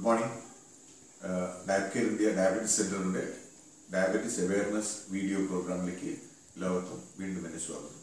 good morning Diab care India diabetes സെന്ററിന്റെ diabetes awareness video പ്രോഗ്രാമിലേക്ക് എല്ലാവർക്കും വീണ്ടും എന്നെ സ്വാഗതം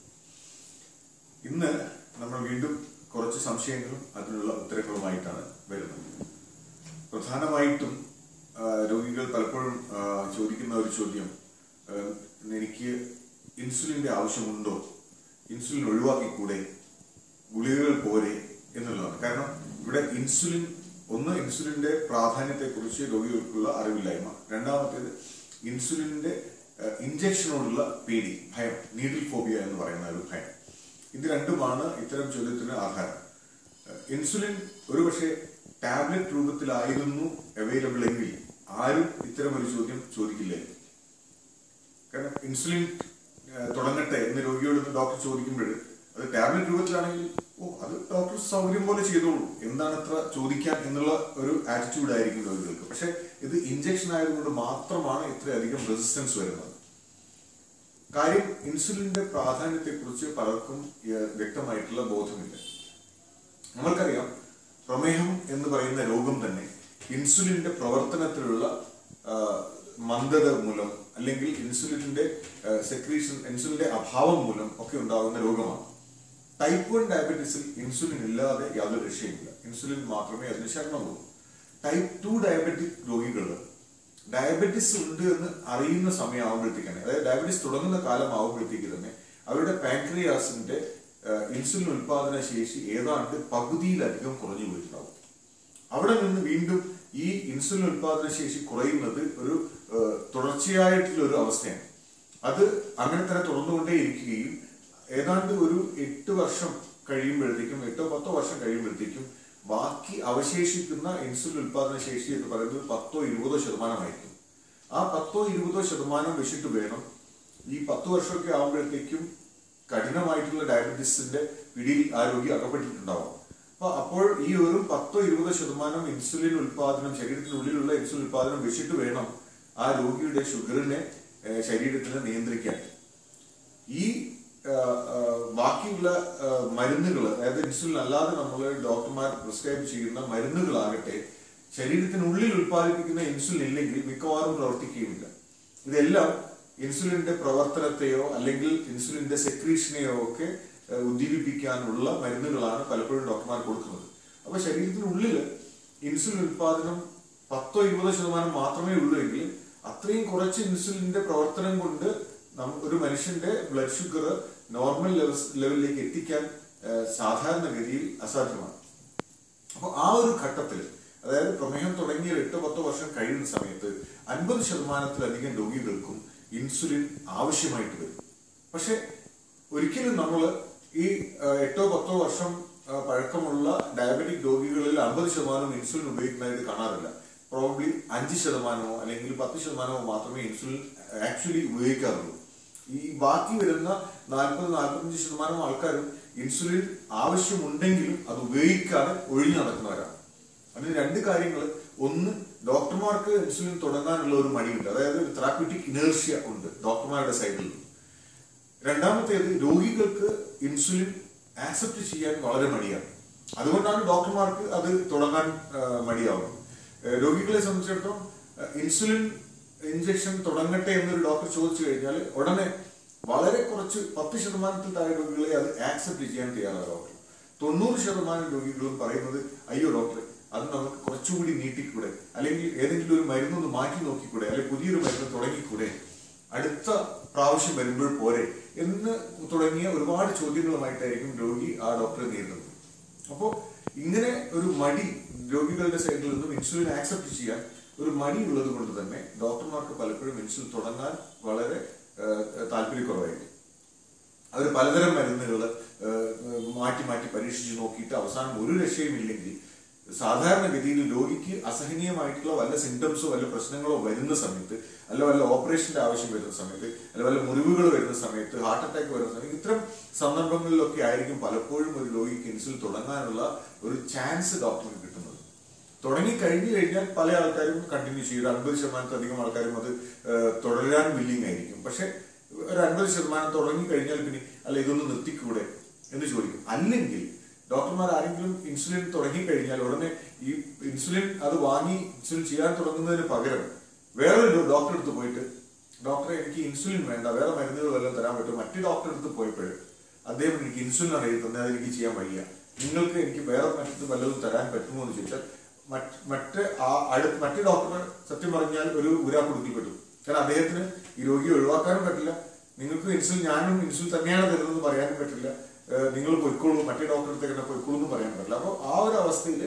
ഇന്ന് നമ്മൾ വീണ്ടും കുറച്ച് സംശയങ്ങളും അതിനുള്ള ഉത്തരങ്ങളുമായിട്ടാണ് വരുന്നത് പ്രധാനമായിട്ടും ആ, രോഗികൾ പലപ്പോഴും ആ, ചോദിക്കുന്ന ഒരു ചോദ്യം ആ, എനിക്ക് ഇൻസുലിന്റെ ആവശ്യമുണ്ടോ ഇൻസുലിൻ ഒഴിവാക്കിക്കൂടെ ഗുളികകൾ പോരെ എന്നുള്ളതാണ് കാരണം ഇവിടെ ഇൻസുലിൻ ഒന്ന് ഇൻസുലിന്റെ പ്രാധാന്യത്തെക്കുറിച്ച് രോഗികൾക്കുള്ള അറിവില്ലായ്മ രണ്ടാമത്തേത് ഇൻസുലിന്റെ ഏഹ്, ഇഞ്ചക്ഷനോടുള്ള പേടി ഭയം നീഡിൽ ഫോബിയ എന്ന് പറയുന്ന ഒരു ഭയം ഇത് രണ്ടുമാണ് ഇത്തരം ചോദ്യത്തിന് ആധാരം ഏഹ്, ഇൻസുലിൻ ഒരുപക്ഷെ ടാബ്ലറ്റ് രൂപത്തിലായിരുന്നു അവൈലബിൾ എങ്കിൽ ആരും ഇത്തരം ഒരു ചോദ്യം ചോദിക്കില്ലായിരുന്നു കാരണം ഇൻസുലിൻ ഏഹ്, തുടങ്ങട്ടെ എന്ന് രോഗിയോട് ഇന്ന് ഡോക്ടർ ചോദിക്കുമ്പോൾ അത് ടാബ്ലറ്റ് രൂപത്തിലാണെങ്കിൽ ഓ അത് ഡോക്ടർ സൗകര്യം പോലെ ചെയ്തോളൂ എന്താണ് ഇത്ര ചോദിക്കാൻ എന്നുള്ള ഒരു ആറ്റിറ്റ്യൂഡ് ആയിരിക്കും രോഗികൾക്ക് പക്ഷെ ഇത് ഇഞ്ചക്ഷൻ ആയതുകൊണ്ട് മാത്രമാണ് ഇത്രയധികം റെസിസ്റ്റൻസ് വരുന്നത് കാര്യം ഇൻസുലിന്റെ പ്രാധാന്യത്തെക്കുറിച്ച് പലർക്കും ഏഹ്, വ്യക്തമായിട്ടുള്ള ബോധമില്ല നമ്മൾക്കറിയാം പ്രമേഹം എന്ന് പറയുന്ന രോഗം തന്നെ ഇൻസുലിന്റെ പ്രവർത്തനത്തിലുള്ള ആ, മന്ദത മൂലം അല്ലെങ്കിൽ ഇൻസുലിന്റെ സെക്രീഷൻ ഇൻസുലിന്റെ അഭാവം മൂലം ഒക്കെ ഉണ്ടാകുന്ന രോഗമാണ് ടൈപ്പ് വൺ ഡയബറ്റീസിൽ ഇൻസുലിൻ ഇല്ലാതെ യാതൊരു രക്ഷയുമില്ല ഇൻസുലിൻ മാത്രമേ അതിന് ശരണമുള്ളൂ ടൈപ്പ് ടു ഡയബറ്റിക് രോഗികൾ ഡയബറ്റിസ് ഉണ്ട് എന്ന് അറിയുന്ന സമയമാകുമ്പോഴത്തേക്ക് തന്നെ അതായത് ഡയബറ്റിസ് തുടങ്ങുന്ന കാലം ആകുമ്പോഴത്തേക്ക് തന്നെ അവരുടെ പാൻക്രിയാസിന്റെ ഇൻസുലിൻ ഉൽപാദന ശേഷി ഏതാണ്ട് പകുതിയിലധികം കുറഞ്ഞു പോയിട്ടുണ്ടാവും അവിടെ നിന്ന് വീണ്ടും ഈ ഇൻസുലിൻ ഉൽപാദന ശേഷി കുറയുന്നത് ഒരു ഏഹ്, തുടർച്ചയായിട്ടുള്ള ഒരു അവസ്ഥയാണ് അത് അങ്ങനെ തന്നെ തുടർന്നുകൊണ്ടേയിരിക്കുകയും ഏതാണ്ട് ഒരു എട്ട് വർഷം കഴിയുമ്പോഴത്തേക്കും എട്ടോ പത്തോ വർഷം കഴിയുമ്പോഴത്തേക്കും ബാക്കി അവശേഷിക്കുന്ന ഇൻസുലിൻ ഉൽപാദന ശേഷി എന്ന് പറയുന്നത് പത്തോ ഇരുപതോ ശതമാനമായിരിക്കും ആ പത്തോ ഇരുപതോ ശതമാനം വെച്ചിട്ട് വേണം ഈ പത്ത് വർഷമൊക്കെ ആകുമ്പോഴത്തേക്കും കഠിനമായിട്ടുള്ള ഡയബറ്റീസിന്റെ പിടിയിൽ ആ രോഗി അകപ്പെട്ടിട്ടുണ്ടാവും അപ്പൊ അപ്പോൾ ഈ ഒരു പത്തോ ഇരുപതോ ശതമാനം ഇൻസുലിൻ ഉൽപാദനം ശരീരത്തിനുള്ളിലുള്ള ഇൻസുലിൻ ഉൽപാദനം വെച്ചിട്ട് വേണം ആ രോഗിയുടെ ഷുഗറിനെ ഏഹ്, ശരീരത്തിന് നിയന്ത്രിക്കാൻ ഈ ആ, ആ, ബാക്കിയുള്ള മരുന്നുകൾ അതായത് ഇൻസുലിൻ അല്ലാതെ നമ്മൾ ഡോക്ടർമാർ പ്രിസ്ക്രൈബ് ചെയ്യുന്ന മരുന്നുകളാകട്ടെ ശരീരത്തിനുള്ളിൽ ഉൽപ്പാദിപ്പിക്കുന്ന ഇൻസുലിൻ ഇല്ലെങ്കിൽ മിക്കവാറും പ്രവർത്തിക്കുകയുമില്ല ഇതെല്ലാം ഇൻസുലിന്റെ പ്രവർത്തനത്തെയോ അല്ലെങ്കിൽ ഇൻസുലിന്റെ സെക്രീഷനെയോ ഒക്കെ ആ, ഉദ്ദീപിപ്പിക്കാനുള്ള മരുന്നുകളാണ് പലപ്പോഴും ഡോക്ടർമാർ കൊടുക്കുന്നത് അപ്പൊ ശരീരത്തിനുള്ളിൽ ഇൻസുലിൻ ഉൽപാദനം പത്തോ ഇരുപതോ ശതമാനം മാത്രമേ ഉള്ളൂ എങ്കിൽ അത്രയും കുറച്ച് ഇൻസുലിന്റെ പ്രവർത്തനം കൊണ്ട് നം- ഒരു മനുഷ്യന്റെ ബ്ലഡ് ഷുഗർ നോർമൽ ലെവലിലേക്ക് എത്തിക്കാൻ ആ, സാധാരണഗതിയിൽ അസാധ്യമാണ് അപ്പോൾ ആ ഒരു ഘട്ടത്തിൽ അതായത് പ്രമേഹം തുടങ്ങിയ ഒരു എട്ടോ പത്തോ വർഷം കഴിയുന്ന സമയത്ത് അൻപത് ശതമാനത്തിലധികം രോഗികൾക്കും ഇൻസുലിൻ ആവശ്യമായിട്ട് വരും പക്ഷെ ഒരിക്കലും നമ്മൾ ഈ ആ, എട്ടോ പത്തോ വർഷം ആ, പഴക്കമുള്ള ഡയബറ്റിക് രോഗികളിൽ അമ്പത് ശതമാനം ഇൻസുലിൻ ഉപയോഗിക്കുന്നതായിട്ട് കാണാറില്ല പ്രോബ്ലി അഞ്ച് ശതമാനമോ അല്ലെങ്കിൽ പത്ത് ശതമാനമോ മാത്രമേ ഇൻസുലിൻ ആക്ച്വലി ഉപയോഗിക്കാറുള്ളൂ ഈ ബാക്കി വരുന്ന നാൽപ്പത് നാൽപ്പത്തഞ്ച് ശതമാനം ആൾക്കാരും ഇൻസുലിൻ ആവശ്യമുണ്ടെങ്കിലും അത് ഉപയോഗിക്കാതെ ഒഴിഞ്ഞു നടക്കുന്നവരാണ് അതിന് രണ്ട് കാര്യങ്ങൾ ഒന്ന് ഡോക്ടർമാർക്ക് ഇൻസുലിൻ തുടങ്ങാനുള്ള ഒരു മടിയുണ്ട് അതായത് ഒരു തെറാപ്യൂട്ടിക് ഇനേർഷ്യ ഉണ്ട് ഡോക്ടർമാരുടെ സൈഡിൽ നിന്ന് രണ്ടാമത്തേത് രോഗികൾക്ക് ഇൻസുലിൻ ആക്സെപ്റ്റ് ചെയ്യാൻ വളരെ മടിയാണ് അതുകൊണ്ടാണ് ഡോക്ടർമാർക്ക് അത് തുടങ്ങാൻ ആ, മടിയാവുന്നത് ഏ, രോഗികളെ സംബന്ധിച്ചിടത്തോളം ആ, ഇൻസുലിൻ ഇഞ്ചക്ഷൻ തുടങ്ങട്ടെ എന്നൊരു ഡോക്ടർ ചോദിച്ചു കഴിഞ്ഞാൽ ഉടനെ വളരെ കുറച്ച് പത്ത് ശതമാനത്തിൽ താഴെ രോഗികളെ അത് ആക്സെപ്റ്റ് ചെയ്യാൻ തയ്യാറാകാവുള്ളൂ തൊണ്ണൂറ് ശതമാനം രോഗികളും പറയുന്നത് അയ്യോ ഡോക്ടറെ അത് നമുക്ക് കുറച്ചുകൂടി നീട്ടിക്കൂടെ അല്ലെങ്കിൽ ഏതെങ്കിലും ഒരു മരുന്നൊന്ന് മാറ്റി നോക്കിക്കൂടെ അല്ലെങ്കിൽ പുതിയൊരു മരുന്ന് തുടങ്ങിക്കൂടെ അടുത്ത പ്രാവശ്യം വരുമ്പോൾ പോരെ എന്ന് തുടങ്ങിയ ഒരുപാട് ചോദ്യങ്ങളുമായിട്ടായിരിക്കും രോഗി ആ ഡോക്ടറെ നേരിടുന്നത് അപ്പോൾ ഇങ്ങനെ ഒരു മടി രോഗികളുടെ സൈഡിൽ നിന്നും ഇൻസുലിൻ ആക്സെപ്റ്റ് ചെയ്യാൻ ഒരു മടി ഉള്ളത് കൊണ്ട് തന്നെ ഡോക്ടർമാർക്ക് പലപ്പോഴും ഇൻസുലിൻ തുടങ്ങാൻ വളരെ ഏഹ്, താല്പര്യക്കുറവായിരിക്കും അവർ പലതരം മരുന്നുകൾ മാറ്റി മാറ്റി പരീക്ഷിച്ച് നോക്കിയിട്ട് അവസാനം ഒരു രക്ഷയും ഇല്ലെങ്കിൽ സാധാരണഗതിയിൽ രോഗിക്ക് അസഹനീയമായിട്ടുള്ള വല്ല സിംറ്റംസോ വല്ല പ്രശ്നങ്ങളോ വരുന്ന സമയത്ത് അല്ല വല്ല ഓപ്പറേഷന്റെ ആവശ്യം വരുന്ന സമയത്ത് അല്ല വല്ല മുറിവുകൾ വരുന്ന സമയത്ത് ഹാർട്ട് അറ്റാക്ക് വരുന്ന സമയത്ത് ഇത്തരം സന്ദർഭങ്ങളിലൊക്കെ ആയിരിക്കും പലപ്പോഴും ഒരു രോഗിക്ക് ഇൻസുലിൻ തുടങ്ങാനുള്ള ഒരു ചാൻസ് ഡോക്ടർക്ക് കിട്ടുന്നത് തുടങ്ങി കഴിഞ്ഞു കഴിഞ്ഞാൽ പല ആൾക്കാരും കണ്ടിന്യൂ ചെയ്യും ഒരു അൻപത് ശതമാനത്തിലധികം ആൾക്കാരും അത് ഏഹ്, തുടരാൻ വില്ലിങ് ആയിരിക്കും പക്ഷെ ഒരു അൻപത് ശതമാനം തുടങ്ങി കഴിഞ്ഞാൽ പിന്നെ അല്ല ഇതൊന്ന് നിർത്തിക്കൂടെ എന്ന് ചോദിക്കും അല്ലെങ്കിൽ ഡോക്ടർമാർ ആരെങ്കിലും ഇൻസുലിൻ തുടങ്ങി കഴിഞ്ഞാൽ ഉടനെ ഈ ഇൻസുലിൻ അത് വാങ്ങി ഇൻസുലിൻ ചെയ്യാൻ തുടങ്ങുന്നതിന് പകരം വേറൊരു ഡോക്ടറെ അടുത്ത് പോയിട്ട് ഡോക്ടറെ എനിക്ക് ഇൻസുലിൻ വേണ്ട വേറെ മരുന്നുകൾ വല്ലതും തരാൻ പറ്റും മറ്റു ഡോക്ടറെ അടുത്ത് പോയപ്പോൾ അദ്ദേഹം എനിക്ക് ഇൻസുലിൻ ആണ് എഴുതി തന്നെ അതെനിക്ക് ചെയ്യാൻ വയ്യ നിങ്ങൾക്ക് എനിക്ക് വേറെ മറ്റു വല്ലതും തരാൻ പറ്റുമോ എന്ന് ചോദിച്ചാൽ മറ്റ് മറ്റ് ആ അടുത്ത് മറ്റു ഡോക്ടർ സത്യം പറഞ്ഞാൽ ഒരു ഉരാക്കുടുക്കിൽപ്പെട്ടു കാരണം അദ്ദേഹത്തിന് ഈ രോഗിയെ ഒഴിവാക്കാനും പറ്റില്ല നിങ്ങൾക്ക് ഇൻസുലിൻ ഞാനും ഇൻസുലിൻ തന്നെയാണ് തരുന്നതെന്ന് പറയാനും പറ്റില്ല ഏഹ് നിങ്ങൾ പൊയ്ക്കോളൂ മറ്റേ ഡോക്ടറെ അടുത്ത് തന്നെ പൊയ്ക്കോളൂ എന്ന് പറയാൻ പറ്റില്ല അപ്പോൾ ആ ഒരു അവസ്ഥയിൽ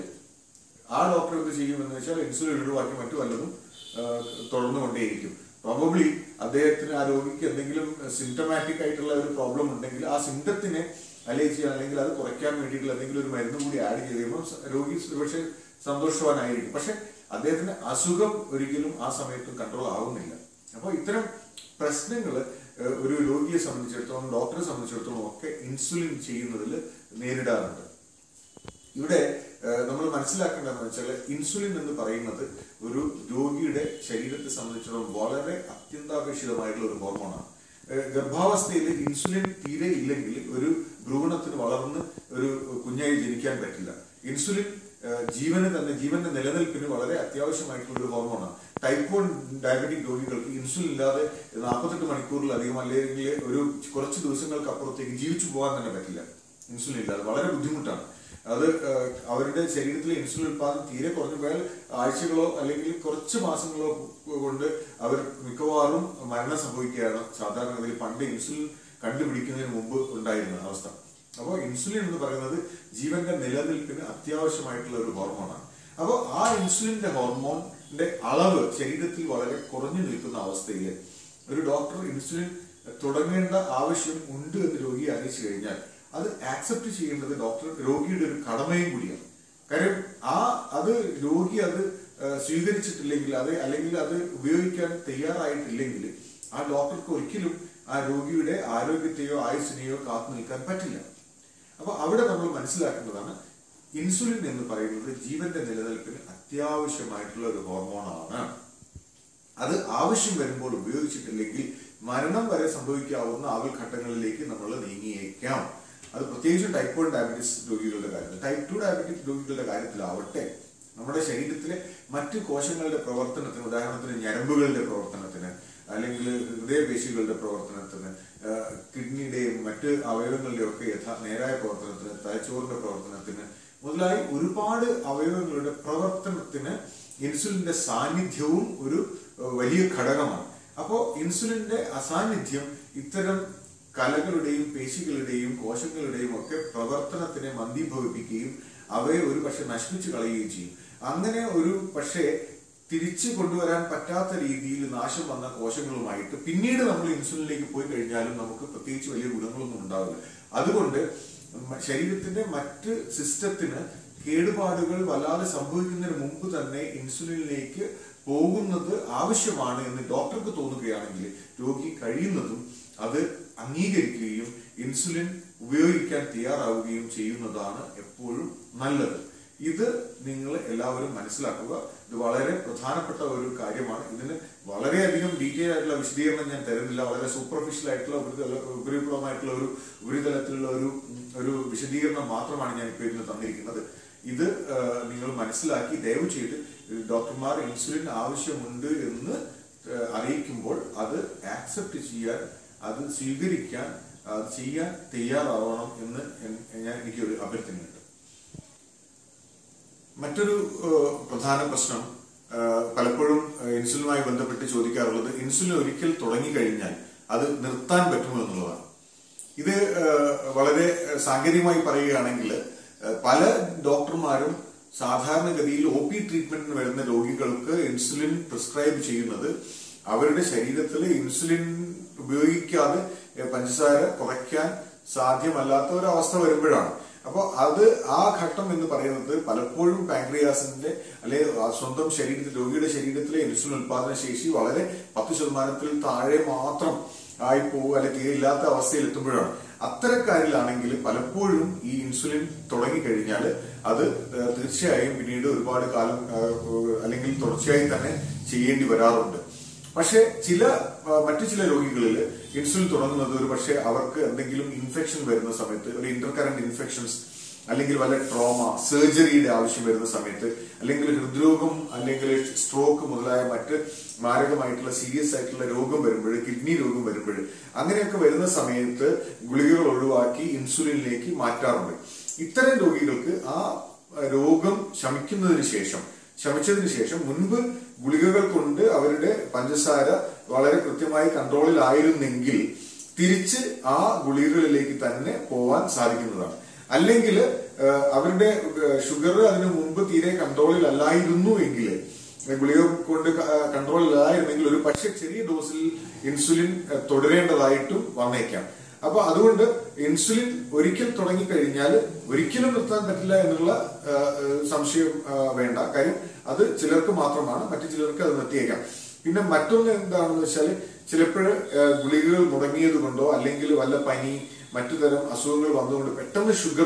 ആ ഡോക്ടർ എന്ത് ചെയ്യുമെന്ന് വെച്ചാൽ ഇൻസുലിൻ ഒഴിവാക്കി മറ്റു വല്ലതും ഏഹ് തുടർന്നുകൊണ്ടേയിരിക്കും പ്രോബബ്ലി അദ്ദേഹത്തിന് ആ രോഗിക്ക് എന്തെങ്കിലും സിംറ്റമാറ്റിക് ആയിട്ടുള്ള ഒരു പ്രോബ്ലം ഉണ്ടെങ്കിൽ ആ സിംറ്റത്തിനെ അലേജ് ചെയ്യാൻ അല്ലെങ്കിൽ അത് കുറയ്ക്കാൻ വേണ്ടിയിട്ടുള്ള എന്തെങ്കിലും ഒരു മരുന്ന് കൂടി ആഡ് ചെയ്ത് കഴിയുമ്പോൾ സ- രോഗി ഒരുപക്ഷെ സന്തോഷവാനായിരിക്കും പക്ഷെ അദ്ദേഹത്തിന് അസുഖം ഒരിക്കലും ആ സമയത്ത് കൺട്രോൾ ആവുന്നില്ല അപ്പോൾ ഇത്തരം പ്രശ്നങ്ങൾ ഒരു രോഗിയെ സംബന്ധിച്ചിടത്തോളം ഡോക്ടറെ സംബന്ധിച്ചിടത്തോളം ഒക്കെ ഇൻസുലിൻ ചെയ്യുന്നതിൽ നേരിടാറുണ്ട് ഇവിടെ നമ്മൾ മനസ്സിലാക്കേണ്ടതെന്ന് വെച്ചാൽ ഇൻസുലിൻ എന്ന് പറയുന്നത് ഒരു രോഗിയുടെ ശരീരത്തെ സംബന്ധിച്ചിടത്തോളം വളരെ അത്യന്താപേക്ഷിതമായിട്ടുള്ള ഒരു ഹോർമോണാണ് ഏഹ് ഗർഭാവസ്ഥയിൽ ഇൻസുലിൻ തീരെ ഇല്ലെങ്കിൽ ഒരു ഭ്രൂണത്തിന് വളർന്ന് ഒരു കുഞ്ഞായി ജനിക്കാൻ പറ്റില്ല ഇൻസുലിൻ ഏഹ് ജീവന് തന്നെ ജീവന്റെ നിലനിൽപ്പിന് വളരെ അത്യാവശ്യമായിട്ടുള്ള ഒരു ഹോർമോണാണ് ടൈപ്പ് വൺ ഡയബറ്റിക് രോഗികൾക്ക് ഇൻസുലിൻ ഇല്ലാതെ നാൽപ്പത്തെട്ട് മണിക്കൂറിലധികം അല്ലെങ്കിൽ ഒരു കുറച്ച് ദിവസങ്ങൾക്ക് അപ്പുറത്തേക്ക് ജീവിച്ചു പോകാൻ തന്നെ പറ്റില്ല ഇൻസുലിൻ ഇല്ലാതെ വളരെ ബുദ്ധിമുട്ടാണ് അത് ഏഹ്, അവരുടെ ശരീരത്തിലെ ഇൻസുലിൻ ഉത്പാദനം തീരെ കുറഞ്ഞു പോയാൽ ആഴ്ചകളോ അല്ലെങ്കിൽ കുറച്ച് മാസങ്ങളോ കൊണ്ട് അവർ മിക്കവാറും മരണം സംഭവിക്കുകയാണ് സാധാരണഗതിയിൽ പണ്ട് ഇൻസുലിൻ കണ്ടുപിടിക്കുന്നതിന് മുമ്പ് ഉണ്ടായിരുന്ന അവസ്ഥ അപ്പോൾ ഇൻസുലിൻ എന്ന് പറയുന്നത് ജീവന്റെ നിലനിൽപ്പിന് അത്യാവശ്യമായിട്ടുള്ള ഒരു ഹോർമോണാണ് അപ്പോൾ ആ ഇൻസുലിന്റെ ഹോർമോണിന്റെ അളവ് ശരീരത്തിൽ വളരെ കുറഞ്ഞു നിൽക്കുന്ന അവസ്ഥയിൽ ഒരു ഡോക്ടർ ഇൻസുലിൻ തുടങ്ങേണ്ട ആവശ്യം ഉണ്ട് എന്ന് രോഗി അറിയിച്ചു കഴിഞ്ഞാൽ അത് ആക്സെപ്റ്റ് ചെയ്യേണ്ടത് ഡോക്ടർ രോഗിയുടെ ഒരു കടമയും കൂടിയാണ് കാര്യം ആ അത് രോഗി അത് ആ, സ്വീകരിച്ചിട്ടില്ലെങ്കിൽ അത് അല്ലെങ്കിൽ അത് ഉപയോഗിക്കാൻ തയ്യാറായിട്ടില്ലെങ്കിൽ ആ ഡോക്ടർക്ക് ഒരിക്കലും ആ രോഗിയുടെ ആരോഗ്യത്തെയോ ആയുസ്സിനെയോ കാത്തു നിൽക്കാൻ പറ്റില്ല അപ്പൊ അവിടെ നമ്മൾ മനസ്സിലാക്കേണ്ടതാണ് ഇൻസുലിൻ എന്ന് പറയുന്നത് ജീവന്റെ നിലനിൽപ്പിന് അത്യാവശ്യമായിട്ടുള്ള ഒരു ഹോർമോണാണ് അത് ആവശ്യം വരുമ്പോൾ ഉപയോഗിച്ചിട്ടില്ലെങ്കിൽ മരണം വരെ സംഭവിക്കാവുന്ന ആവൽഘട്ടങ്ങളിലേക്ക് നമ്മൾ നീങ്ങിയേക്കാം അത് പ്രത്യേകിച്ചും ടൈപ്പ് വൺ ഡയബറ്റീസ് രോഗികളുടെ കാര്യത്തിൽ ടൈപ്പ് ടു ഡയബറ്റിക് രോഗികളുടെ കാര്യത്തിലാവട്ടെ നമ്മുടെ ശരീരത്തിലെ മറ്റ് കോശങ്ങളുടെ പ്രവർത്തനത്തിന് ഉദാഹരണത്തിന് ഞരമ്പുകളുടെ പ്രവർത്തനത്തിന് അല്ലെങ്കിൽ ഹൃദയപേശികളുടെ പ്രവർത്തനത്തിന് ആ, കിഡ്നിയുടെയും മറ്റ് അവയവങ്ങളുടെയും ഒക്കെ യഥാ നേരായ പ്രവർത്തനത്തിന് തലച്ചോറിന്റെ പ്രവർത്തനത്തിന് മുതലായി ഒരുപാട് അവയവങ്ങളുടെ പ്രവർത്തനത്തിന് ഇൻസുലിന്റെ സാന്നിധ്യവും ഒരു ഏഹ്, വലിയ ഘടകമാണ് അപ്പോ ഇൻസുലിന്റെ അസാന്നിധ്യം ഇത്തരം കലകളുടെയും പേശികളുടെയും കോശങ്ങളുടെയും ഒക്കെ പ്രവർത്തനത്തിനെ മന്ദീഭവിപ്പിക്കുകയും അവയെ ഒരു പക്ഷെ നശിപ്പിച്ചു കളയുകയും ചെയ്യും അങ്ങനെ ഒരു പക്ഷേ തിരിച്ചു കൊണ്ടുവരാൻ പറ്റാത്ത രീതിയിൽ നാശം വന്ന കോശങ്ങളുമായിട്ട് പിന്നീട് നമ്മൾ ഇൻസുലിനിലേക്ക് പോയി കഴിഞ്ഞാലും നമുക്ക് പ്രത്യേകിച്ച് വലിയ ഗുണങ്ങളൊന്നും ഉണ്ടാവില്ല അതുകൊണ്ട് മ- ശരീരത്തിന്റെ മറ്റ് സിസ്റ്റത്തിന് കേടുപാടുകൾ വല്ലാതെ സംഭവിക്കുന്നതിന് മുമ്പ് തന്നെ ഇൻസുലിനിലേക്ക് പോകുന്നത് ആവശ്യമാണ് എന്ന് ഡോക്ടർക്ക് തോന്നുകയാണെങ്കിൽ രോഗി കഴിയുന്നതും അത് അംഗീകരിക്കുകയും ഇൻസുലിൻ ഉപയോഗിക്കാൻ തയ്യാറാവുകയും ചെയ്യുന്നതാണ് എപ്പോഴും നല്ലത് ഇത് നിങ്ങൾ എല്ലാവരും മനസ്സിലാക്കുക ഇത് വളരെ പ്രധാനപ്പെട്ട ഒരു കാര്യമാണ് ഇതിന് വളരെയധികം ഡീറ്റെയിൽ ആയിട്ടുള്ള വിശദീകരണം ഞാൻ തരുന്നില്ല വളരെ സൂപ്പർഫിഷ്യൽ ആയിട്ടുള്ള ഉപരിതല ഉപരിപ്ലവമായിട്ടുള്ള ഒരു ഉപരിതലത്തിലുള്ള ഒരു ഉം, ഒരു വിശദീകരണം മാത്രമാണ് ഞാൻ ഇപ്പോൾ ഇന്ന് തന്നിരിക്കുന്നത് ഇത് ആ, നിങ്ങൾ മനസ്സിലാക്കി ദയവ് ചെയ്ത് ഡോക്ടർമാർ ഇൻസുലിൻ ആവശ്യമുണ്ട് എന്ന് ആ, അറിയിക്കുമ്പോൾ അത് ആക്സെപ്റ്റ് ചെയ്യാൻ അത് സ്വീകരിക്കാൻ അത് ചെയ്യാൻ തയ്യാറാവണം എന്ന് എൻ- ഞാൻ എനിക്കൊരു അഭ്യർത്ഥനയുണ്ട് മറ്റൊരു ഏഹ്, പ്രധാന പ്രശ്നം ഏഹ്, പലപ്പോഴും ഏഹ്, ഇൻസുലിനുമായി ബന്ധപ്പെട്ട് ചോദിക്കാറുള്ളത് ഇൻസുലിൻ ഒരിക്കൽ തുടങ്ങിക്കഴിഞ്ഞാൽ അത് നിർത്താൻ പറ്റുമോ എന്നുള്ളതാണ് ഇത് ഏഹ്, വളരെ ഏഹ്, സാങ്കേതികമായി പറയുകയാണെങ്കിൽ ഏഹ്, പല ഡോക്ടർമാരും സാധാരണഗതിയിൽ ഒ പി ട്രീറ്റ്മെന്റിന് വരുന്ന രോഗികൾക്ക് ഇൻസുലിൻ പ്രിസ്ക്രൈബ് ചെയ്യുന്നത് അവരുടെ ശരീരത്തിൽ ഇൻസുലിൻ ഉപയോഗിക്കാതെ ഏഹ്, പഞ്ചസാര കുറയ്ക്കാൻ സാധ്യമല്ലാത്ത ഒരു അവസ്ഥ വരുമ്പോഴാണ് അപ്പോൾ അത് ആ ഘട്ടം എന്ന് പറയുന്നത് പലപ്പോഴും പാൻക്രിയാസിന്റെ അല്ലെ ആ സ്വന്തം ശരീരത്തിൽ രോഗിയുടെ ശരീരത്തിലെ ഇൻസുലിൻ ഉത്പാദന ശേഷി വളരെ പത്ത് ശതമാനത്തിൽ താഴെ മാത്രം ആയി പോകുക അല്ലെങ്കിൽ തീരെ ഇല്ലാത്ത അവസ്ഥയിൽ എത്തുമ്പോഴാണ് അത്തരക്കാരിലാണെങ്കിൽ പലപ്പോഴും ഈ ഇൻസുലിൻ തുടങ്ങിക്കഴിഞ്ഞാൽ അത് ഏഹ്, തീർച്ചയായും പിന്നീട് ഒരുപാട് കാലം ഏഹ്, അല്ലെങ്കിൽ തുടർച്ചയായി തന്നെ ചെയ്യേണ്ടി വരാറുണ്ട് പക്ഷെ ചില ആ, മറ്റു ചില രോഗികളിൽ ഇൻസുലിൻ തുടങ്ങുന്നത് ഒരു പക്ഷേ അവർക്ക് എന്തെങ്കിലും ഇൻഫെക്ഷൻ വരുന്ന സമയത്ത് ഒരു ഇന്റർകറന്റ് ഇൻഫെക്ഷൻസ് അല്ലെങ്കിൽ വല്ല ട്രോമ സർജറിയുടെ ആവശ്യം വരുന്ന സമയത്ത് അല്ലെങ്കിൽ ഹൃദ്രോഗം അല്ലെങ്കിൽ സ്ട്രോക്ക് മുതലായ മറ്റ് മാരകമായിട്ടുള്ള സീരിയസ് ആയിട്ടുള്ള രോഗം വരുമ്പോൾ കിഡ്നി രോഗം വരുമ്പോൾ അങ്ങനെയൊക്കെ വരുന്ന സമയത്ത് ഗുളികകൾ ഒഴിവാക്കി ഇൻസുലിനിലേക്ക് മാറ്റാറുണ്ട് ഇത്തരം രോഗികൾക്ക് ആ രോഗം ശമിക്കുന്നതിന് ശേഷം ശമിച്ചതിന് ശേഷം മുൻപ് ഗുളികകൾ കൊണ്ട് അവരുടെ പഞ്ചസാര വളരെ കൃത്യമായി കൺട്രോളിലായിരുന്നെങ്കിൽ തിരിച്ച് ആ ഗുളികകളിലേക്ക് തന്നെ പോവാൻ സാധിക്കുന്നതാണ് അല്ലെങ്കിൽ അവരുടെ ഷുഗർ അതിനു മുമ്പ് തീരെ കൺട്രോളിൽ അല്ലായിരുന്നു എങ്കിൽ ഗുളിക കൊണ്ട് കൺട്രോളിലായിരുന്നെങ്കിൽ ഒരു പക്ഷെ ചെറിയ ഡോസിൽ ഇൻസുലിൻ ഏഹ്, തുടരേണ്ടതായിട്ടും വന്നേക്കാം അപ്പൊ അതുകൊണ്ട് ഇൻസുലിൻ ഒരിക്കൽ തുടങ്ങിക്കഴിഞ്ഞാൽ ഒരിക്കലും നിർത്താൻ പറ്റില്ല എന്നുള്ള ആ, ആ, സംശയം ആ, വേണ്ട കാര്യം അത് ചിലർക്ക് മാത്രമാണ് മറ്റു ചിലർക്ക് അത് നിർത്തിയേക്കാം പിന്നെ മറ്റൊന്ന് എന്താണെന്ന് വെച്ചാൽ ചിലപ്പോഴ് ഗുളികകൾ മുടങ്ങിയത് കൊണ്ടോ അല്ലെങ്കിൽ വല്ല പനി മറ്റു തരം അസുഖങ്ങൾ വന്നുകൊണ്ട് പെട്ടെന്ന് ഷുഗർ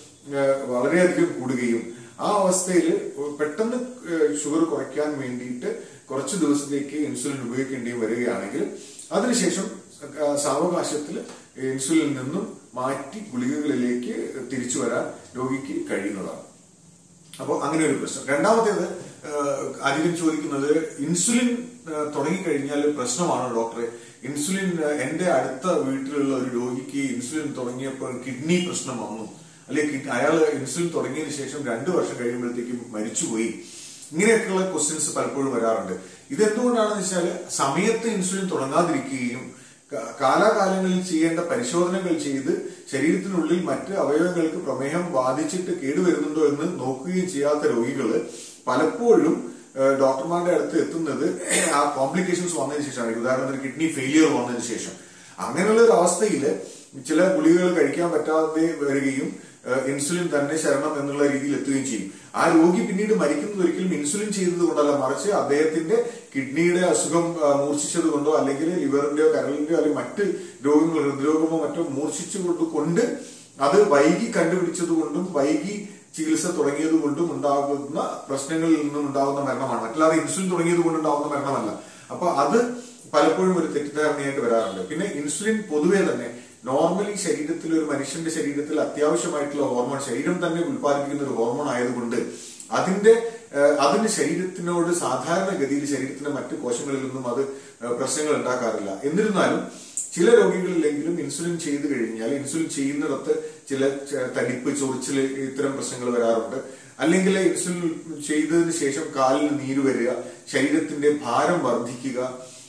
വളരെയധികം കൂടുകയും ആ അവസ്ഥയിൽ പെട്ടെന്ന് ഷുഗർ കുറയ്ക്കാൻ വേണ്ടിയിട്ട് കുറച്ച് ദിവസത്തേക്ക് ഇൻസുലിൻ ഉപയോഗിക്കേണ്ടി വരികയാണെങ്കിൽ അതിനുശേഷം ആ, സാവകാശത്തിൽ ഇൻസുലിനിൽ നിന്നും മാറ്റി ഗുളികകളിലേക്ക് തിരിച്ചു വരാൻ രോഗിക്ക് കഴിയുന്നതാണ് അപ്പോൾ അങ്ങനെ ഒരു പ്രശ്നം രണ്ടാമത്തേത് ആഹ്, അധികം ചോദിക്കുന്നത് ഇൻസുലിൻ ആഹ്, തുടങ്ങിക്കഴിഞ്ഞാൽ പ്രശ്നമാണോ ഡോക്ടറെ ഇൻസുലിൻ ആഹ്, എന്റെ അടുത്ത വീട്ടിലുള്ള ഒരു രോഗിക്ക് ഇൻസുലിൻ തുടങ്ങിയപ്പോൾ കിഡ്നി പ്രശ്നം വന്നു അല്ലെങ്കിൽ അയാൾ ഇൻസുലിൻ തുടങ്ങിയതിന് ശേഷം രണ്ടു വർഷം കഴിയുമ്പോഴത്തേക്കും മരിച്ചുപോയി ഇങ്ങനെയൊക്കെയുള്ള ക്വസ്റ്റ്യൻസ് പലപ്പോഴും വരാറുണ്ട് ഇത് എന്തുകൊണ്ടാണെന്ന് വെച്ചാൽ സമയത്ത് ഇൻസുലിൻ തുടങ്ങാതിരിക്കുകയും ക- കാലാകാലങ്ങളിൽ ചെയ്യേണ്ട പരിശോധനകൾ ചെയ്ത് ശരീരത്തിനുള്ളിൽ മറ്റ് അവയവങ്ങൾക്ക് പ്രമേഹം ബാധിച്ചിട്ട് കേടുവരുന്നുണ്ടോ എന്ന് നോക്കുകയും ചെയ്യാത്ത രോഗികള് പലപ്പോഴും ഏഹ്, ഡോക്ടർമാരുടെ അടുത്ത് എത്തുന്നത് ആ കോംപ്ലിക്കേഷൻസ് വന്നതിന് ശേഷമാണ് ഉദാഹരണത്തിന് കിഡ്നി ഫെയിലിയർ വന്നതിന് ശേഷം അങ്ങനെയുള്ള ഒരു അവസ്ഥയിൽ ചില ഗുളികകൾ കഴിക്കാൻ പറ്റാതെ വരികയും ഏഹ്, ഇൻസുലിൻ തന്നെ ശരണം എന്നുള്ള രീതിയിൽ എത്തുകയും ചെയ്യും ആ രോഗി പിന്നീട് മരിക്കുന്നത് ഒരിക്കലും ഇൻസുലിൻ ചെയ്തത് കൊണ്ടല്ല മറിച്ച് അദ്ദേഹത്തിന്റെ കിഡ്നിയുടെ അസുഖം ആ, മൂർച്ഛിച്ചത് കൊണ്ടോ അല്ലെങ്കിൽ ലിവറിന്റെയോ കരളിന്റെയോ അല്ലെങ്കിൽ മറ്റ് രോഗങ്ങൾ ഹൃദ്രോഗമോ മറ്റോ മൂർച്ഛിച്ചു കൊണ്ട് കൊണ്ട് അത് വൈകി കണ്ടുപിടിച്ചത് കൊണ്ടും വൈകി ചികിത്സ തുടങ്ങിയത് കൊണ്ടും ഉണ്ടാകുന്ന പ്രശ്നങ്ങളിൽ നിന്നും ഉണ്ടാകുന്ന മരണമാണ് മറ്റല്ലാതെ ഇൻസുലിൻ തുടങ്ങിയത് കൊണ്ട് ഉണ്ടാകുന്ന മരണമല്ല അപ്പൊ അത് പലപ്പോഴും ഒരു തെറ്റിദ്ധാരണയായിട്ട് വരാറുണ്ട് പിന്നെ ഇൻസുലിൻ പൊതുവേ തന്നെ നോർമലി ശരീരത്തിൽ ഒരു മനുഷ്യന്റെ ശരീരത്തിൽ അത്യാവശ്യമായിട്ടുള്ള ഹോർമോൺ ശരീരം തന്നെ ഉത്പാദിപ്പിക്കുന്ന ഒരു ഹോർമോൺ ആയതുകൊണ്ട് അതിന്റെ ഏഹ്, അതിന് ശരീരത്തിനോട് സാധാരണഗതിയിൽ ശരീരത്തിന്റെ മറ്റു കോശങ്ങളിൽ നിന്നും അത് ഏഹ്, പ്രശ്നങ്ങൾ ഉണ്ടാക്കാറില്ല എന്നിരുന്നാലും ചില രോഗികളിലെങ്കിലും ഇൻസുലിൻ ചെയ്തു കഴിഞ്ഞാൽ ഇൻസുലിൻ ചെയ്യുന്നിടത്ത് ചില ച- തടിപ്പ് ചൊറിച്ചിൽ ഇത്തരം പ്രശ്നങ്ങൾ വരാറുണ്ട് അല്ലെങ്കിൽ ഇൻസുലിൻ ചെയ്തതിന് ശേഷം കാലിൽ നീര് വരിക ശരീരത്തിന്റെ ഭാരം വർദ്ധിക്കുക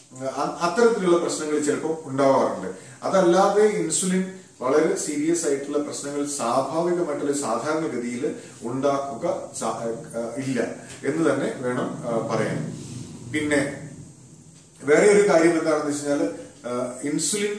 അ- അത്തരത്തിലുള്ള പ്രശ്നങ്ങൾ ചിലപ്പോൾ ഉണ്ടാവാറുണ്ട് അതല്ലാതെ ഇൻസുലിൻ വളരെ സീരിയസ് ആയിട്ടുള്ള പ്രശ്നങ്ങൾ സ്വാഭാവികമായിട്ടുള്ള സാധാരണഗതിയിൽ ഉണ്ടാക്കുക സാ- ഏഹ് ഇല്ല എന്ന് തന്നെ വേണം ഏഹ് പറയാൻ പിന്നെ വേറെ ഒരു കാര്യം എന്താണെന്ന് വെച്ചാൽ ഇൻസുലിൻ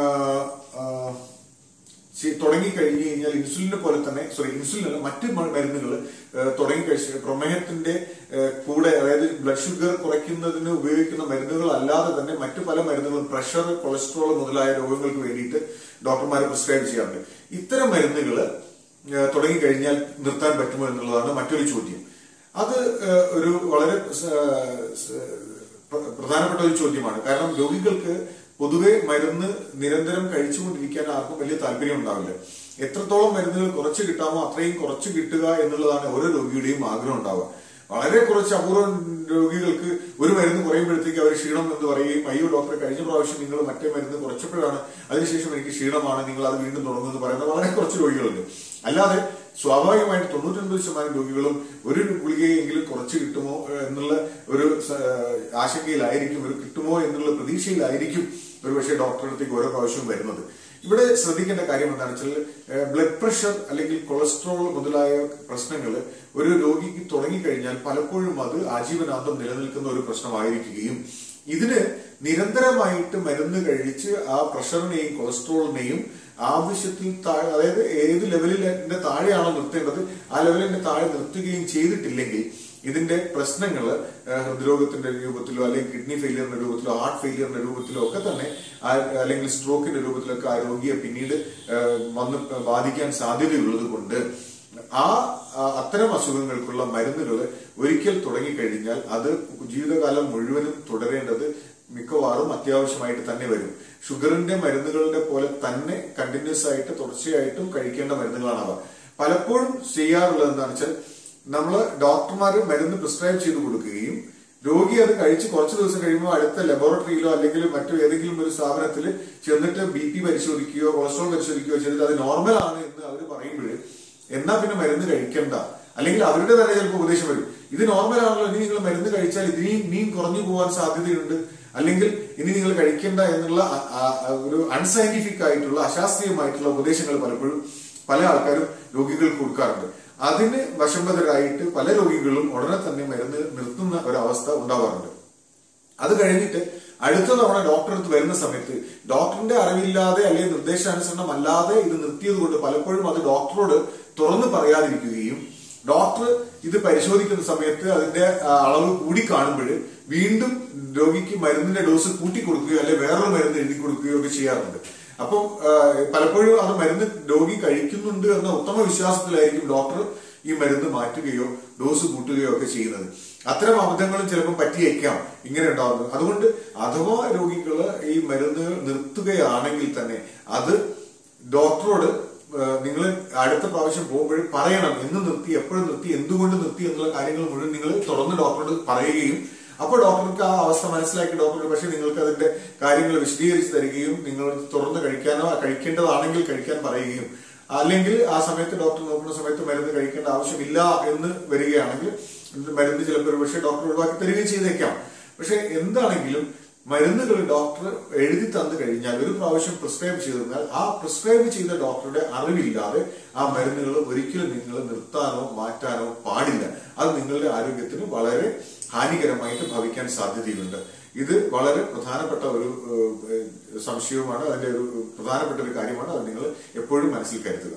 തുടങ്ങി കഴിഞ്ഞു കഴിഞ്ഞാൽ ഇൻസുലിനെ പോലെ തന്നെ സോറി ഇൻസുലിൻ അല്ല മറ്റ് മരുന്നുകൾ തുടങ്ങി കഴിച്ച് പ്രമേഹത്തിന്റെ ആ, കൂടെ അതായത് ബ്ലഡ് ഷുഗർ കുറയ്ക്കുന്നതിന് ഉപയോഗിക്കുന്ന മരുന്നുകൾ അല്ലാതെ തന്നെ മറ്റു പല മരുന്നുകളും പ്രഷർ കൊളസ്ട്രോൾ മുതലായ രോഗങ്ങൾക്ക് വേണ്ടിയിട്ട് ഡോക്ടർമാർ പ്രിസ്ക്രൈബ് ചെയ്യാറുണ്ട് ഇത്തരം മരുന്നുകൾ തുടങ്ങി കഴിഞ്ഞാൽ നിർത്താൻ പറ്റുമോ എന്നുള്ളതാണ് മറ്റൊരു ചോദ്യം അത് ആ, ഒരു വളരെ സ- സ- പ്ര- പ്രധാനപ്പെട്ട ഒരു ചോദ്യമാണ് കാരണം രോഗികൾക്ക് പൊതുവെ മരുന്ന് നിരന്തരം കഴിച്ചുകൊണ്ടിരിക്കാൻ ആർക്കും വലിയ താല്പര്യം ഉണ്ടാവില്ല എത്രത്തോളം മരുന്നുകൾ കുറച്ച് കിട്ടാമോ അത്രയും കുറച്ച് കിട്ടുക എന്നുള്ളതാണ് ഓരോ രോഗിയുടെയും ആഗ്രഹം ഉണ്ടാവുക വളരെ കുറച്ച് അപൂർവം രോഗികൾക്ക് ഒരു മരുന്ന് കുറയുമ്പോഴത്തേക്ക് അവർ ക്ഷീണം എന്ന് പറയുകയും അയ്യോ ഡോക്ടറെ കഴിഞ്ഞ പ്രാവശ്യം നിങ്ങൾ മറ്റേ മരുന്ന് കുറച്ചപ്പോഴാണ് അതിനുശേഷം എനിക്ക് ക്ഷീണമാണ് നിങ്ങൾ അത് വീണ്ടും തുടങ്ങുന്നത് പറയുന്ന വളരെ കുറച്ച് രോഗികളുണ്ട് അല്ലാതെ സ്വാഭാവികമായിട്ട് തൊണ്ണൂറ്റൊൻപത് ശതമാനം രോഗികളും ഒരു ഗുളികയെങ്കിലും കുറച്ച് കിട്ടുമോ ഏഹ്, എന്നുള്ള ഒരു സ- ഏഹ്, ആശങ്കയിലായിരിക്കും ഒരു കിട്ടുമോ എന്നുള്ള പ്രതീക്ഷയിലായിരിക്കും ഒരു പക്ഷേ ഡോക്ടറെ അടുത്തേക്ക് ഓരോ പ്രാവശ്യവും വരുന്നത് ഇവിടെ ശ്രദ്ധിക്കേണ്ട കാര്യം എന്താണെന്ന് വെച്ചാൽ ബ്ലഡ് പ്രഷർ അല്ലെങ്കിൽ കൊളസ്ട്രോൾ മുതലായ പ്രശ്നങ്ങൾ ഒരു രോഗിക്ക് തുടങ്ങിക്കഴിഞ്ഞാൽ പലപ്പോഴും അത് ആജീവനാന്തം നിലനിൽക്കുന്ന ഒരു പ്രശ്നമായിരിക്കുകയും ഇതിന് നിരന്തരമായിട്ട് മരുന്ന് കഴിച്ച് ആ പ്രഷറിനെയും കൊളസ്ട്രോളിനെയും ആവശ്യത്തിൽ താഴെ അതായത് ഏത് ലെവലിന്റെ താഴെയാണോ നിർത്തേണ്ടത് ആ ലെവലിന്റെ താഴെ നിർത്തുകയും ചെയ്തിട്ടില്ലെങ്കിൽ ഇതിന്റെ പ്രശ്നങ്ങൾ ഹൃദ്രോഗത്തിന്റെ രൂപത്തിലോ അല്ലെങ്കിൽ കിഡ്നി ഫെയിലിയറിന്റെ രൂപത്തിലോ ഹാർട്ട് ഫെയിലിയറിന്റെ രൂപത്തിലോ ഒക്കെ തന്നെ ആ- അല്ലെങ്കിൽ സ്ട്രോക്കിന്റെ രൂപത്തിലൊക്കെ ആ രോഗിയെ പിന്നീട് ആ, വന്ന് ബാധിക്കാൻ സാധ്യതയുള്ളത് കൊണ്ട് ആ ആ, അത്തരം അസുഖങ്ങൾക്കുള്ള മരുന്നുകൾ ഒരിക്കൽ തുടങ്ങിക്കഴിഞ്ഞാൽ അത് ജീവിതകാലം മുഴുവനും തുടരേണ്ടത് മിക്കവാറും അത്യാവശ്യമായിട്ട് തന്നെ വരും ഷുഗറിന്റെ മരുന്നുകളുടെ പോലെ തന്നെ കണ്ടിന്യൂസ് ആയിട്ട് തുടർച്ചയായിട്ടും കഴിക്കേണ്ട മരുന്നുകളാണ് അവ പലപ്പോഴും ചെയ്യാറുള്ളത് എന്താണെന്ന് വെച്ചാൽ നമ്മൾ ഡോക്ടർമാർ മരുന്ന് പ്രിസ്ക്രൈബ് ചെയ്ത് കൊടുക്കുകയും രോഗി അത് കഴിച്ച് കുറച്ച് ദിവസം കഴിയുമ്പോൾ അടുത്ത ലബോറട്ടറിയിലോ അല്ലെങ്കിൽ മറ്റു ഏതെങ്കിലും ഒരു സ്ഥാപനത്തിൽ ചെന്നിട്ട് ബി പി പരിശോധിക്കുകയോ കൊളസ്ട്രോൾ പരിശോധിക്കുകയോ ചെയ്തിട്ട് അത് നോർമൽ ആണ് എന്ന് അവർ പറയുമ്പോൾ എന്നാ പിന്നെ മരുന്ന് കഴിക്കണ്ട അല്ലെങ്കിൽ അവരുടെ തന്നെ ചിലപ്പോൾ ഉപദേശം വരും ഇത് നോർമൽ ആണല്ലോ ഇനി നിങ്ങൾ മരുന്ന് കഴിച്ചാൽ ഇതിനെയും ഇനിയും കുറഞ്ഞു പോകാൻ സാധ്യതയുണ്ട് അല്ലെങ്കിൽ ഇനി നിങ്ങൾ കഴിക്കേണ്ട എന്നുള്ള അ- ആ- ആ ഒരു അൺസയന്റിഫിക് ആയിട്ടുള്ള അശാസ്ത്രീയമായിട്ടുള്ള ഉപദേശങ്ങൾ പലപ്പോഴും പല ആൾക്കാരും രോഗികൾക്ക് കൊടുക്കാറുണ്ട് അതിന് വശംബദരായിട്ട് പല രോഗികളും ഉടനെ തന്നെ മരുന്ന് നിർത്തുന്ന ഒരവസ്ഥ ഉണ്ടാവാറുണ്ട് അത് കഴിഞ്ഞിട്ട് അടുത്ത തവണ ഡോക്ടർ അടുത്ത് വരുന്ന സമയത്ത് ഡോക്ടറിന്റെ അറിവില്ലാതെ അല്ലെങ്കിൽ നിർദ്ദേശാനുസരണം അല്ലാതെ ഇത് നിർത്തിയത് കൊണ്ട് പലപ്പോഴും അത് ഡോക്ടറോട് തുറന്നു പറയാതിരിക്കുകയും ഡോക്ടർ ഇത് പരിശോധിക്കുന്ന സമയത്ത് അതിന്റെ ആ, അളവ് കൂടി കാണുമ്പോൾ വീണ്ടും രോഗിക്ക് മരുന്നിന്റെ ഡോസ് കൂട്ടി കൊടുക്കുകയോ അല്ലെങ്കിൽ വേറൊരു മരുന്ന് എഴുതി കൊടുക്കുകയോ ഒക്കെ ചെയ്യാറുണ്ട് അപ്പം ആ, പലപ്പോഴും അത് മരുന്ന് രോഗി കഴിക്കുന്നുണ്ട് എന്ന ഉത്തമ വിശ്വാസത്തിലായിരിക്കും ഡോക്ടർ ഈ മരുന്ന് മാറ്റുകയോ ഡോസ് കൂട്ടുകയോ ഒക്കെ ചെയ്യുന്നത് അത്തരം അബദ്ധങ്ങളും ചിലപ്പോൾ പറ്റിയേക്കാം ഇങ്ങനെ ഉണ്ടാവുന്നത് അതുകൊണ്ട് അഥവാ രോഗികള് ഈ മരുന്ന് നിർത്തുകയാണെങ്കിൽ തന്നെ അത് ഡോക്ടറോട് നിങ്ങൾ അടുത്ത പ്രാവശ്യം പോകുമ്പോൾ പറയണം എന്ന് നിർത്തി എപ്പോഴും നിർത്തി എന്തുകൊണ്ട് നിർത്തി എന്നുള്ള കാര്യങ്ങൾ മുഴുവൻ നിങ്ങൾ തുറന്ന് ഡോക്ടറോട് പറയുകയും അപ്പോൾ ഡോക്ടർക്ക് ആ അവസ്ഥ മനസ്സിലാക്കി ഡോക്ടർ പക്ഷേ നിങ്ങൾക്ക് അതിന്റെ കാര്യങ്ങൾ വിശദീകരിച്ച് തരികയും നിങ്ങൾ തുറന്ന് കഴിക്കാനോ കഴിക്കേണ്ടതാണെങ്കിൽ കഴിക്കാൻ പറയുകയും അല്ലെങ്കിൽ ആ സമയത്ത് ഡോക്ടർ നോക്കുന്ന സമയത്ത് മരുന്ന് കഴിക്കേണ്ട ആവശ്യമില്ല എന്ന് വരികയാണെങ്കിൽ മരുന്ന് ചിലപ്പോൾ ഒരു പക്ഷേ ഡോക്ടർ ഒഴിവാക്കി തരികയും ചെയ്തേക്കാം പക്ഷെ എന്താണെങ്കിലും മരുന്നുകൾ ഡോക്ടർ എഴുതി തന്നു കഴിഞ്ഞാൽ ഒരു പ്രാവശ്യം പ്രിസ്ക്രൈബ് ചെയ്തിരുന്നാൽ ആ പ്രിസ്ക്രൈബ് ചെയ്ത ഡോക്ടറുടെ അറിവില്ലാതെ ആ മരുന്നുകൾ ഒരിക്കലും നിങ്ങൾ നിർത്താനോ മാറ്റാനോ പാടില്ല അത് നിങ്ങളുടെ ആരോഗ്യത്തിന് വളരെ ഹാനികരമായിട്ട് ഭവിക്കാൻ സാധ്യതയുണ്ട് ഇത് വളരെ പ്രധാനപ്പെട്ട ഒരു ഏഹ്, സംശയവുമാണ് അതിന്റെ ഒരു പ്രധാനപ്പെട്ട ഒരു കാര്യമാണ് അത് നിങ്ങൾ എപ്പോഴും മനസ്സിൽ കരുതുക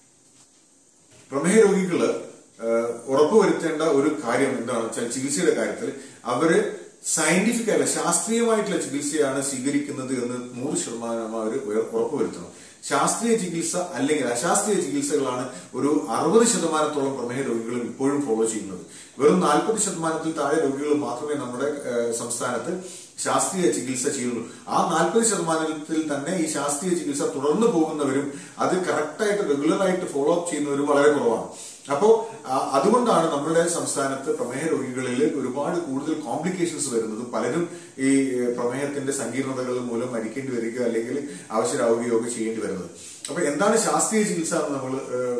പ്രമേഹ രോഗികള് ഏഹ്, ഉറപ്പുവരുത്തേണ്ട ഒരു കാര്യം എന്താണെന്ന് വെച്ചാൽ ചികിത്സയുടെ കാര്യത്തിൽ അവര് സയന്റിഫിക് അല്ല ശാസ്ത്രീയമായിട്ടുള്ള ചികിത്സയാണ് സ്വീകരിക്കുന്നത് എന്ന് നൂറ് ശതമാനം അവർ ഉറപ്പുവരുത്തണം ശാസ്ത്രീയ ചികിത്സ അല്ലെങ്കിൽ അശാസ്ത്രീയ ചികിത്സകളാണ് ഒരു അറുപത് ശതമാനത്തോളം പ്രമേഹ രോഗികളും ഇപ്പോഴും ഫോളോ ചെയ്യുന്നത് വെറും നാൽപ്പത് ശതമാനത്തിൽ താഴെ രോഗികൾ മാത്രമേ നമ്മുടെ ഏഹ്, സംസ്ഥാനത്ത് ശാസ്ത്രീയ ചികിത്സ ചെയ്യുള്ളൂ ആ നാൽപ്പത് ശതമാനത്തിൽ തന്നെ ഈ ശാസ്ത്രീയ ചികിത്സ തുടർന്നു പോകുന്നവരും അത് കറക്റ്റായിട്ട് റെഗുലറായിട്ട് ഫോളോ അപ്പ് ചെയ്യുന്നവരും വളരെ കുറവാണ് അപ്പോ ആ, അതുകൊണ്ടാണ് നമ്മുടെ സംസ്ഥാനത്ത് പ്രമേഹ രോഗികളിൽ ഒരുപാട് കൂടുതൽ കോംപ്ലിക്കേഷൻസ് വരുന്നത് പലരും ഈ ഏഹ്, പ്രമേഹത്തിന്റെ സങ്കീർണതകൾ മൂലം മരിക്കേണ്ടി വരിക അല്ലെങ്കിൽ ആവശ്യരാവുകയോ ഒക്കെ ചെയ്യേണ്ടി വരുന്നത് അപ്പൊ എന്താണ് ശാസ്ത്രീയ ചികിത്സ എന്ന് നമ്മൾ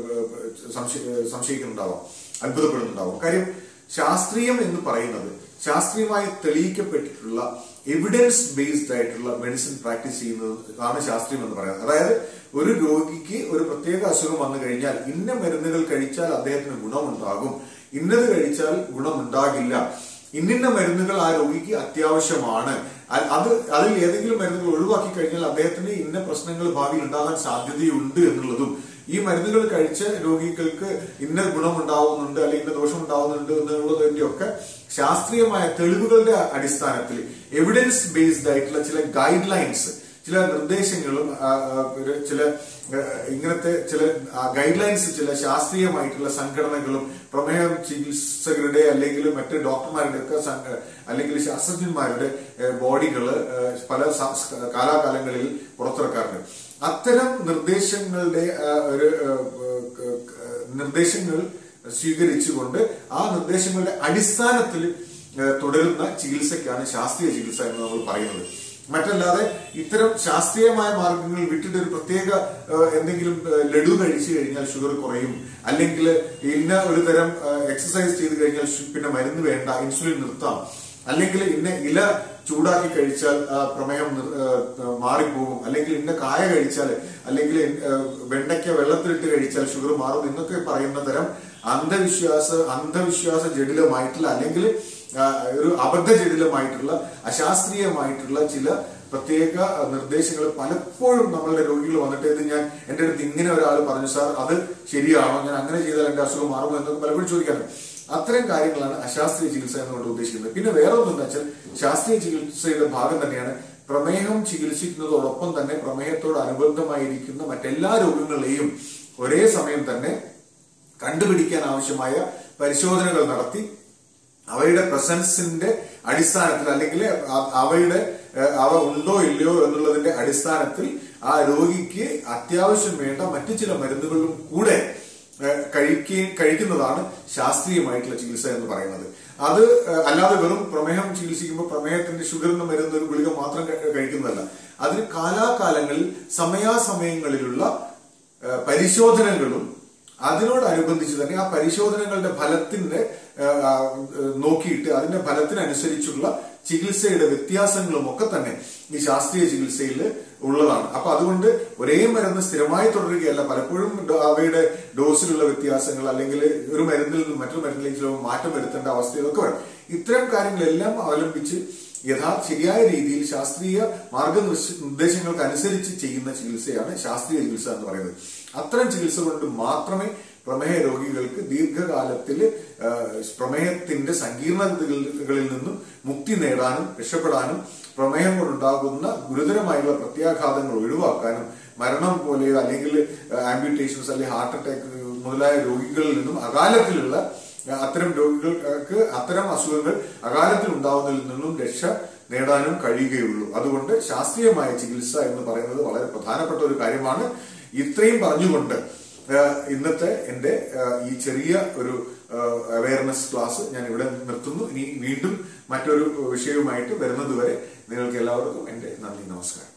സംശയിക്കുന്നുണ്ടാവാം അത്ഭുതപ്പെടുന്നുണ്ടാവും കാര്യം ശാസ്ത്രീയം എന്ന് പറയുന്നത് ശാസ്ത്രീയമായി തെളിയിക്കപ്പെട്ടിട്ടുള്ള എവിഡൻസ് ബേസ്ഡ് ആയിട്ടുള്ള മെഡിസിൻ പ്രാക്ടീസ് ചെയ്യുന്നത് ആണ് ശാസ്ത്രീയം എന്ന് പറയുന്നത് അതായത് ഒരു രോഗിക്ക് ഒരു പ്രത്യേക അസുഖം വന്നു കഴിഞ്ഞാൽ ഇന്ന മരുന്നുകൾ കഴിച്ചാൽ അദ്ദേഹത്തിന് ഗുണമുണ്ടാകും ഇന്നത് കഴിച്ചാൽ ഗുണമുണ്ടാകില്ല ഇന്നിന്ന മരുന്നുകൾ ആ രോഗിക്ക് അത്യാവശ്യമാണ് അ- അത് അതിൽ ഏതെങ്കിലും മരുന്നുകൾ ഒഴിവാക്കി കഴിഞ്ഞാൽ അദ്ദേഹത്തിന് ഇന്ന പ്രശ്നങ്ങൾ ഭാവിയിൽ ഉണ്ടാകാൻ സാധ്യതയുണ്ട് എന്നുള്ളതും ഈ മരുന്നുകൾ കഴിച്ച രോഗികൾക്ക് ഇന്ന ഗുണമുണ്ടാവുന്നുണ്ട് അല്ലെങ്കിൽ ഇന്ന ദോഷം ഉണ്ടാവുന്നുണ്ട് എന്നുള്ളതിന്റെ ഒക്കെ ശാസ്ത്രീയമായ തെളിവുകളുടെ അടിസ്ഥാനത്തിൽ എവിഡൻസ് ബേസ്ഡ് ആയിട്ടുള്ള ചില ഗൈഡ് ലൈൻസ് ചില നിർദ്ദേശങ്ങളും ആ, ആ, ഒരു ചില ആ, ഇങ്ങനത്തെ ചില ഗൈഡ് ലൈൻസ് ചില ശാസ്ത്രീയമായിട്ടുള്ള സംഘടനകളും പ്രമേഹ ചികിത്സകരുടെ അല്ലെങ്കിൽ മറ്റ് ഡോക്ടർമാരുടെ ഒക്കെ സംഘ- അല്ലെങ്കിൽ ശാസ്ത്രജ്ഞന്മാരുടെ ബോഡികള് പല സ- കാലാകാലങ്ങളിൽ പുറത്തിറക്കാറുണ്ട് അത്തരം നിർദ്ദേശങ്ങളുടെ ആ, ഒരു ആ, ആ, നിർദ്ദേശങ്ങൾ സ്വീകരിച്ചുകൊണ്ട് ആ നിർദ്ദേശങ്ങളുടെ അടിസ്ഥാനത്തിൽ ആ, തുടരുന്ന ചികിത്സയ്ക്കാണ് ശാസ്ത്രീയ ചികിത്സ എന്ന് നമ്മൾ പറയുന്നത് മറ്റല്ലാതെ ഇത്തരം ശാസ്ത്രീയമായ മാർഗങ്ങൾ വിട്ടിട്ട് ഒരു പ്രത്യേക ആ, എന്തെങ്കിലും ആ, ലഡു കഴിച്ചു കഴിഞ്ഞാൽ ഷുഗർ കുറയും അല്ലെങ്കിൽ ഇന്ന ഒരു തരം എക്സസൈസ് ചെയ്ത് കഴിഞ്ഞാൽ ഷു- പിന്നെ മരുന്ന് വേണ്ട ഇൻസുലിൻ നിർത്താം അല്ലെങ്കിൽ ഇന്ന ഇല ചൂടാക്കി കഴിച്ചാൽ ആ, പ്രമേഹം നിർ- ആ, ആ, മാറിപ്പോകും അല്ലെങ്കിൽ ഇന്ന കായ കഴിച്ചാൽ അല്ലെങ്കിൽ ആ, വെണ്ടയ്ക്ക വെള്ളത്തിലിട്ട് കഴിച്ചാൽ ഷുഗർ മാറും എന്നൊക്കെ പറയുന്ന തരം അന്ധവിശ്വാസ അന്ധവിശ്വാസ ജടിലമായിട്ടുള്ള അല്ലെങ്കിൽ ആ, ഒരു അബദ്ധജടിലമായിട്ടുള്ള അശാസ്ത്രീയമായിട്ടുള്ള ചില പ്രത്യേക നിർദ്ദേശങ്ങൾ പലപ്പോഴും നമ്മളുടെ രോഗികൾ വന്നിട്ട് ഇത് ഞാൻ എന്റെ അടുത്ത് ഇങ്ങനെ ഒരാൾ പറഞ്ഞു സാർ അത് ശരിയാണോ ഞാൻ അങ്ങനെ ചെയ്താൽ എന്റെ അസുഖം മാറുമോ എന്നൊക്കെ പലപ്പോഴും ചോദിക്കാറുണ്ട് അത്തരം കാര്യങ്ങളാണ് അശാസ്ത്രീയ ചികിത്സ എന്നുകൊണ്ട് ഉദ്ദേശിക്കുന്നത് പിന്നെ വേറെ ഒന്നെന്ന് വെച്ചാൽ ശാസ്ത്രീയ ചികിത്സയുടെ ഭാഗം തന്നെയാണ് പ്രമേഹം ചികിത്സിക്കുന്നതോടൊപ്പം തന്നെ പ്രമേഹത്തോട് അനുബന്ധമായിരിക്കുന്ന മറ്റെല്ലാ രോഗങ്ങളെയും ഒരേ സമയം തന്നെ കണ്ടുപിടിക്കാൻ ആവശ്യമായ പരിശോധനകൾ നടത്തി അവയുടെ പ്രസൻസിന്റെ അടിസ്ഥാനത്തിൽ അല്ലെങ്കിൽ അ- അവയുടെ ഏഹ്, അവ ഉണ്ടോ ഇല്ലയോ എന്നുള്ളതിന്റെ അടിസ്ഥാനത്തിൽ ആ രോഗിക്ക് അത്യാവശ്യം വേണ്ട മറ്റു ചില മരുന്നുകളും കൂടെ ഏഹ്, കഴിക്കുകയും കഴിക്കുന്നതാണ് ശാസ്ത്രീയമായിട്ടുള്ള ചികിത്സ എന്ന് പറയുന്നത് അത് ഏഹ്, അല്ലാതെ വെറും പ്രമേഹം ചികിത്സിക്കുമ്പോൾ പ്രമേഹത്തിന്റെ ഷുഗറിന് മരുന്ന് ഒരു ഗുളിക മാത്രം കഴി- കഴിക്കുന്നതല്ല അതിന് കാലാകാലങ്ങളിൽ സമയാസമയങ്ങളിലുള്ള ഏഹ്, പരിശോധനകളും അതിനോടനുബന്ധിച്ച് തന്നെ ആ പരിശോധനകളുടെ ഫലത്തിന്റെ ഏഹ്, ആ, ഏഹ്, നോക്കിയിട്ട് അതിന്റെ ഫലത്തിനനുസരിച്ചുള്ള ചികിത്സയുടെ വ്യത്യാസങ്ങളും ഒക്കെ തന്നെ ഈ ശാസ്ത്രീയ ചികിത്സയിൽ ഉള്ളതാണ് അപ്പൊ അതുകൊണ്ട് ഒരേ മരുന്ന് സ്ഥിരമായി തുടരുകയല്ല പലപ്പോഴും ഡോ- അവയുടെ ഡോസിലുള്ള വ്യത്യാസങ്ങൾ അല്ലെങ്കിൽ ഒരു മരുന്നിൽ നിന്ന് മറ്റൊരു മരുന്നിലേക്ക് ചിലപ്പോൾ മാറ്റം വരുത്തേണ്ട അവസ്ഥകളൊക്കെ വരും ഇത്തരം കാര്യങ്ങളെല്ലാം അവലംബിച്ച് യഥാ ശരിയായ രീതിയിൽ ശാസ്ത്രീയ മാർഗനിർദ്ദേശ നിർദ്ദേശങ്ങൾക്ക് അനുസരിച്ച് ചെയ്യുന്ന ചികിത്സയാണ് ശാസ്ത്രീയ ചികിത്സ എന്ന് പറയുന്നത് അത്തരം ചികിത്സ കൊണ്ട് മാത്രമേ പ്രമേഹ രോഗികൾക്ക് ദീർഘകാലത്തിൽ ആ, പ്രമേഹത്തിന്റെ സങ്കീർണതകളിൽ നിന്നും മുക്തി നേടാനും രക്ഷപ്പെടാനും പ്രമേഹം കൊണ്ടുണ്ടാകുന്ന ഗുരുതരമായുള്ള പ്രത്യാഘാതങ്ങൾ ഒഴിവാക്കാനും മരണം പോലെ അല്ലെങ്കിൽ ആംബ്യൂട്ടേഷൻസ് അല്ലെങ്കിൽ ഹാർട്ട് അറ്റാക്ക് മുതലായ രോഗികളിൽ നിന്നും അകാലത്തിലുള്ള അത്തരം രോഗികൾക്ക് അത്തരം അസുഖങ്ങൾ അകാലത്തിൽ ഉണ്ടാവുന്നതിൽ നിന്നും രക്ഷ നേടാനും കഴിയുകയുള്ളൂ അതുകൊണ്ട് ശാസ്ത്രീയമായ ചികിത്സ എന്ന് പറയുന്നത് വളരെ പ്രധാനപ്പെട്ട ഒരു കാര്യമാണ് ഇത്രയും പറഞ്ഞുകൊണ്ട് ഏഹ്, ഇന്നത്തെ എന്റെ ഏഹ്, ഈ ചെറിയ ഒരു അവയർനെസ് ക്ലാസ് ഞാൻ ഇവിടെ നിർത്തുന്നു ഇനി വീണ്ടും മറ്റൊരു വിഷയവുമായിട്ട് വരുന്നത് വരെ നിങ്ങൾക്ക് എല്ലാവർക്കും എന്റെ നന്ദി നമസ്കാരം